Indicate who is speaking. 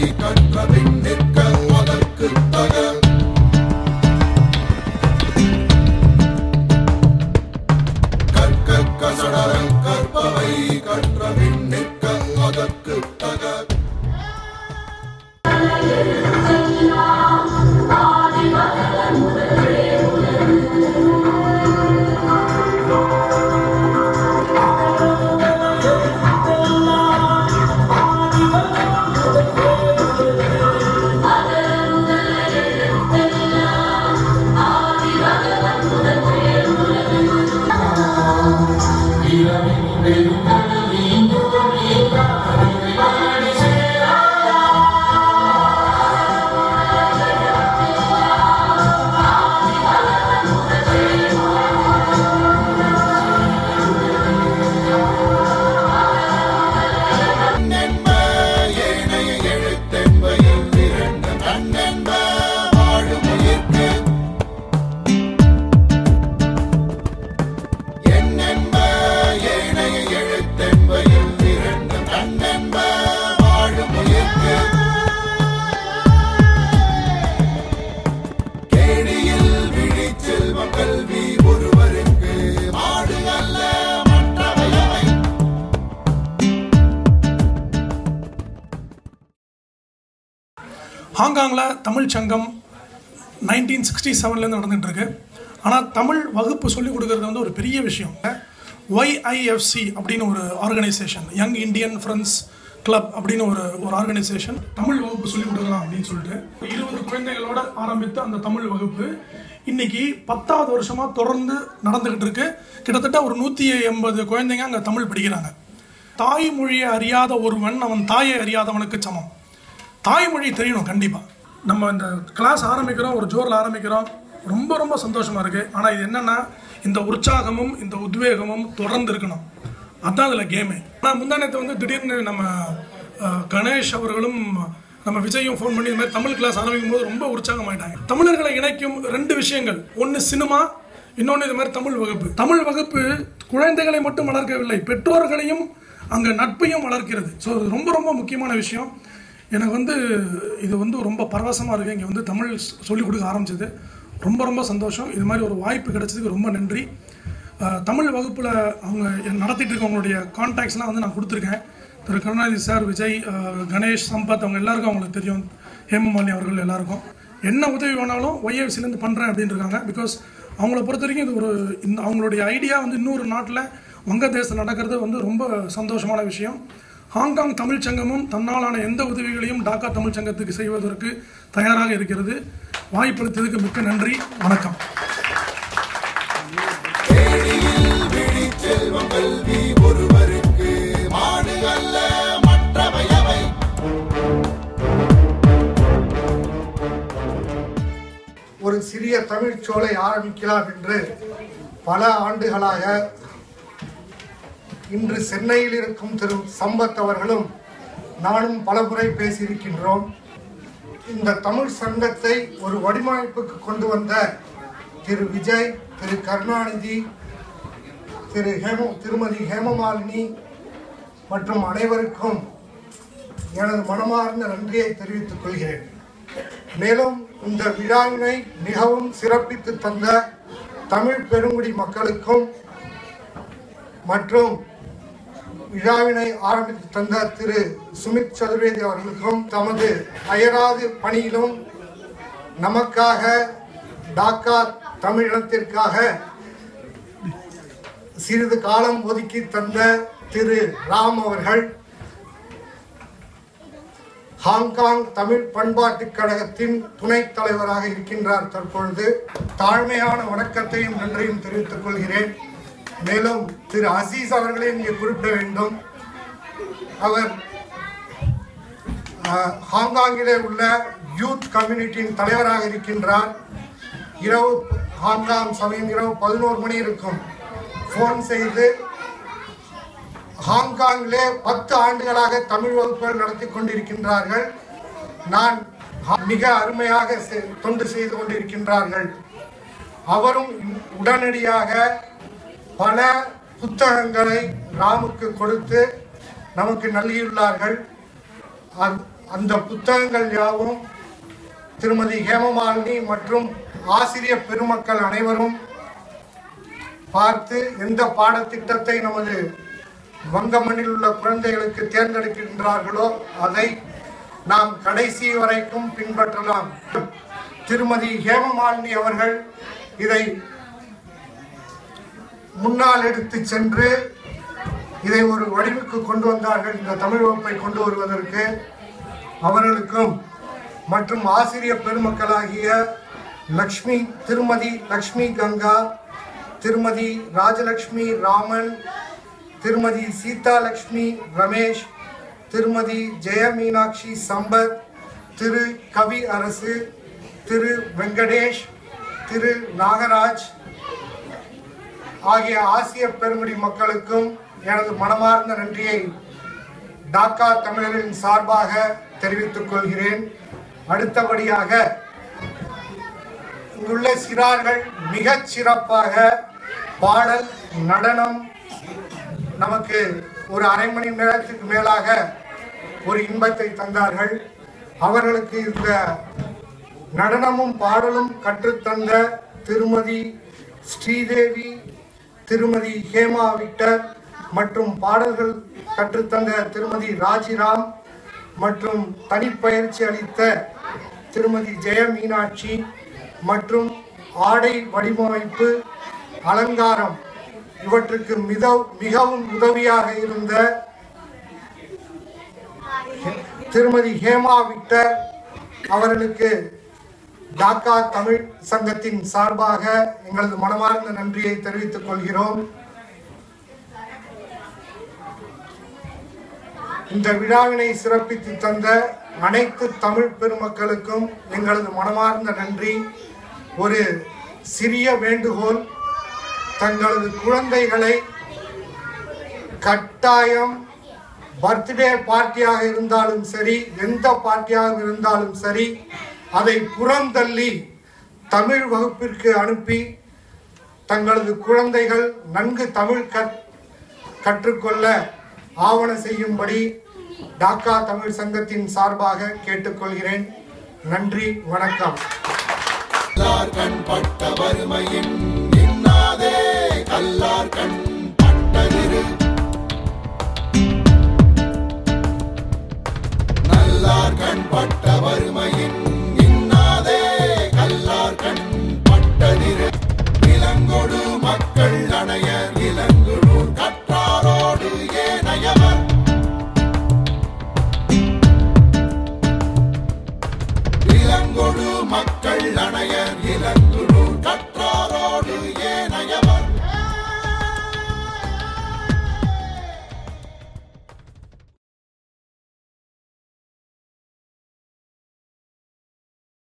Speaker 1: கற்றபின் நிற்க அதற்கு தக கற்க கசடர கற்பவை கற்றபின் நிற்க அதற்கு தக கண்ணென்ப ஏனைய எழுத்தென்ப எவ்விரண்டு கண்ணென்ப வாழும் உயிர்க்கு எண்ணென்ப ஏனைய எழுத்தென்ப எவ்விரண்டு கண்ணென்ப வாழும் உயிர்க்கு கேடியில் விழிச்செல்வம் கல்வி ஒருவருக்கு மாடு அல்ல மற்றவையவை
Speaker 2: ஹாங்காங்கில் தமிழ் சங்கம் நைன்டீன் சிக்ஸ்டி செவன்லேருந்து நடந்துட்டு இருக்கு ஆனால் தமிழ் வகுப்பு சொல்லிக் கொடுக்கறது வந்து ஒரு பெரிய விஷயம் ஒய்ஐஎஃப்சி அப்படின்னு ஒரு organisation young Indian friends club அப்படின்னு ஒரு ஒரு ஆர்கனைசேஷன் தமிழ் வகுப்பு சொல்லிக் கொடுக்கலாம் அப்படின்னு சொல்லிட்டு இருபது குழந்தைகளோட ஆரம்பித்த அந்த தமிழ் வகுப்பு இன்னைக்கு பத்தாவது வருஷமா தொடர்ந்து நடந்துகிட்டு இருக்கு கிட்டத்தட்ட ஒரு நூற்றி எண்பது குழந்தைங்க அங்கே தமிழ் படிக்கிறாங்க தாய்மொழியை அறியாத ஒருவன் அவன் தாயை அறியாதவனுக்கு சமம் தாய்மொழி தெரியணும் கண்டிப்பாக நம்ம இந்த கிளாஸ் ஆரம்பிக்கிறோம் ஒரு ஜோரில் ஆரம்பிக்கிறோம் ரொம்ப ரொம்ப சந்தோஷமாக இருக்குது ஆனால் இது என்னென்னா இந்த உற்சாகமும் இந்த உத்வேகமும் தொடர்ந்து இருக்கணும் அதான் அதில் கேமு ஆனால் முந்தானத்தை வந்து திடீர்னு நம்ம அஹ், கணேஷ் அவர்களும் நம்ம விஜயும் ஃபோன் பண்ணி இந்த மாதிரி தமிழ் கிளாஸ் ஆரம்பிக்கும் போது ரொம்ப உற்சாகமாயிட்டாங்க தமிழர்களை இணைக்கும் ரெண்டு விஷயங்கள் ஒன்று சினிமா இன்னொன்று இது மாதிரி தமிழ் வகுப்பு தமிழ் வகுப்பு குழந்தைகளை மட்டும் வளர்க்கவில்லை பெற்றோர்களையும் அங்கே நட்பையும் வளர்க்கிறது ஸோ இது ரொம்ப ரொம்ப முக்கியமான விஷயம் எனக்கு வந்து இது வந்து ரொம்ப பரவசமாக இருக்குது இங்கே வந்து தமிழ் சொல்லிக் கொடுக்க ஆரம்பிச்சது ரொம்ப ரொம்ப சந்தோஷம் இது மாதிரி ஒரு வாய்ப்பு கிடைச்சதுக்கு ரொம்ப நன்றி அஹ், தமிழ் வகுப்பில் அவங்க என் நடத்திட்டு இருக்கவங்களுடைய கான்டாக்ட்ஸ்லாம் வந்து நான் கொடுத்துருக்கேன் திரு கருணாநிதி சார் விஜய் அஹ், கணேஷ் சம்பத் அவங்க எல்லாருக்கும் அவங்களுக்கு தெரியும் ஹேமமாலினி அவர்கள் எல்லாருக்கும் என்ன உதவி வேணாலும் ஒய்எஃப்சிலேருந்து பண்ணுறேன் அப்படின்னு இருக்காங்க பிகாஸ் அவங்கள பொறுத்த வரைக்கும் இது ஒரு இந்த அவங்களுடைய ஐடியா வந்து இன்னொரு நாட்டில் வங்கதேசத்தில் நடக்கிறது வந்து ரொம்ப சந்தோஷமான விஷயம் ஹாங்காங் தமிழ்ச் சங்கமும் தன்னாலான எந்த உதவிகளையும் டாக்கா தமிழ்ச் சங்கத்துக்கு செய்வதற்கு தயாராக இருக்கிறது வாய்ப்பளித்ததுக்கு மிக்க நன்றி வணக்கம்
Speaker 1: கேடியில் விழிச்செல்வம் கல்வி ஒருவருக்கு மாடு அல்ல மற்றவையவை
Speaker 3: ஒரு சிறிய தமிழ் சோலை ஆரம்பிக்கலாம் என்று பல ஆண்டுகளாக இன்று சென்னையில் இருக்கும் திரு சம்பத் அவர்களும் நானும் பலமுறை பேசியிருக்கின்றோம் இந்த தமிழ் சங்கத்தை ஒரு வடிவமைப்புக்கு கொண்டு வந்த திரு விஜய் திரு கருணாநிதி திரு ஹேம திருமதி ஹேமமாலினி மற்றும் அனைவருக்கும் எனது மனமார்ந்த நன்றியை தெரிவித்துக் கொள்கிறேன் மேலும் இந்த விழாவினை மிகவும் சிறப்பித்து தந்த தமிழ் பெருங்குடி மக்களுக்கும் மற்றும் விழாவினை ஆரம்பித்து தந்த திரு சுமித் சதுர்வேதி அவர்களுக்கும் தமது அயராது பணியிலும் நமக்காக டாக்கா தமிழினத்திற்காக சிறிது காலம் ஒதுக்கி தந்த திரு ராம் அவர்கள் ஹாங்காங் தமிழ் பண்பாட்டுக் கழகத்தின் துணைத் தலைவராக இருக்கின்றார் தற்பொழுது தாழ்மையான வணக்கத்தையும் நன்றியும் தெரிவித்துக் கொள்கிறேன் மேலும் திரு அசீஸ் அவர்களை இங்கே குறிப்பிட வேண்டும் அவர் அஹ், ஹாங்காங்கிலே உள்ள யூத் கம்யூனிட்டியின் தலைவராக இருக்கின்றார் இரவு ஹாங்காங் சமயம் இரவு பதினோரு மணி இருக்கும் ஃபோன் செய்து ஹாங்காங்கிலே பத்து ஆண்டுகளாக தமிழ் வகுப்புகள் நடத்தி கொண்டிருக்கின்றார்கள் நான் ஹா- மிக அருமையாக செ- தொண்டு செய்து கொண்டிருக்கின்றார்கள் அவரும் உடனடியாக பல புத்தகங்களை ராமுக்கு கொடுத்து நமக்கு நல்கியுள்ளார்கள் அது- அந்த புத்தகங்கள் யாவும் திருமதி ஹேமமாலினி மற்றும் ஆசிரியர் பெருமக்கள் அனைவரும் பார்த்து எந்த பாடத்திட்டத்தை நமது வங்க மண்ணில் உள்ள குழந்தைகளுக்கு தேர்ந்தெடுக்கின்றார்களோ அதை நாம் கடைசி வரைக்கும் பின்பற்றலாம் திருமதி ஹேமமாலினி அவர்கள் இதை முன்னால் எடுத்து சென்று இதை ஒரு வடிவுக்கு கொண்டு வந்தார்கள் இந்த தமிழ் வகுப்பை கொண்டு வருவதற்கு அவர்களுக்கும் மற்றும் ஆசிரியர் பெருமக்களாகிய லக்ஷ்மி திருமதி லக்ஷ்மி கங்கா திருமதி ராஜலக்ஷ்மி ராமன் திருமதி சீதா லக்ஷ்மி ரமேஷ் திருமதி ஜெய மீனாட்சி சம்பத் திரு கவி அரசு திரு வெங்கடேஷ் திரு நாகராஜ் ஆகிய ஆசிய பெருங்குடி மக்களுக்கும் எனது மனமார்ந்த நன்றியை டாக்கா தமிழரின் சார்பாக தெரிவித்துக் கொள்கிறேன் அடுத்தபடியாக இங்குள்ள சிறார்கள் மிகச் சிறப்பாக பாடல் நடனம் நமக்கு ஒரு அரை மணி நேரத்துக்கு மேலாக ஒரு இன்பத்தை தந்தார்கள் அவர்களுக்கு இந்த நடனமும் பாடலும் கற்றுத்தந்த திருமதி ஸ்ரீதேவி திருமதி ஹேமா விக்டர் மற்றும் பாடல்கள் கற்றுத்தந்த திருமதி ராஜிராம் மற்றும் தனிப்பயிற்சி அளித்த திருமதி ஜெய மீனாட்சி மற்றும் ஆடை வடிவமைப்பு அலங்காரம் இவற்றுக்கு மித மிகவும் உதவியாக இருந்த திருமதி ஹேமா விக்டர் அவர்களுக்கு டாக்கா தமிழ் சங்கத்தின் சார்பாக எங்களது மனமார்ந்த நன்றியை தெரிவித்துக் கொள்கிறோம் இந்த விழாவினை சிறப்பித்து தந்த அனைத்து தமிழ் பெருமக்களுக்கும் எங்களது மனமார்ந்த நன்றி ஒரு சிறிய வேண்டுகோள் தங்களது குழந்தைகளை கட்டாயம் பர்த்டே பார்ட்டியாக இருந்தாலும் சரி எந்த பார்ட்டியாக இருந்தாலும் சரி அதை புறந்தள்ளி தமிழ் வகுப்பிற்கு அனுப்பி தங்களது குழந்தைகள் நன்கு தமிழ் கற் கற்றுக்கொள்ள ஆவண செய்யும்படி டாக்கா தமிழ் சங்கத்தின் சார்பாக கேட்டுக்கொள்கிறேன் நன்றி வணக்கம்
Speaker 1: கல்லார் கண் பட்ட வறுமையின் இன்னாதே கல்லார் கண் பட்டதிரு நல்லார் கண் பட்ட வறுமையின் இன்னாதே கல்லார் கண் பட்டதிரு இளங்கொடு மக்கள் அணையர் இளங்குழூர் கற்றாரோடு ஏனையவர் இளங்கொடு மக்கள் அணையர் இளங்குழு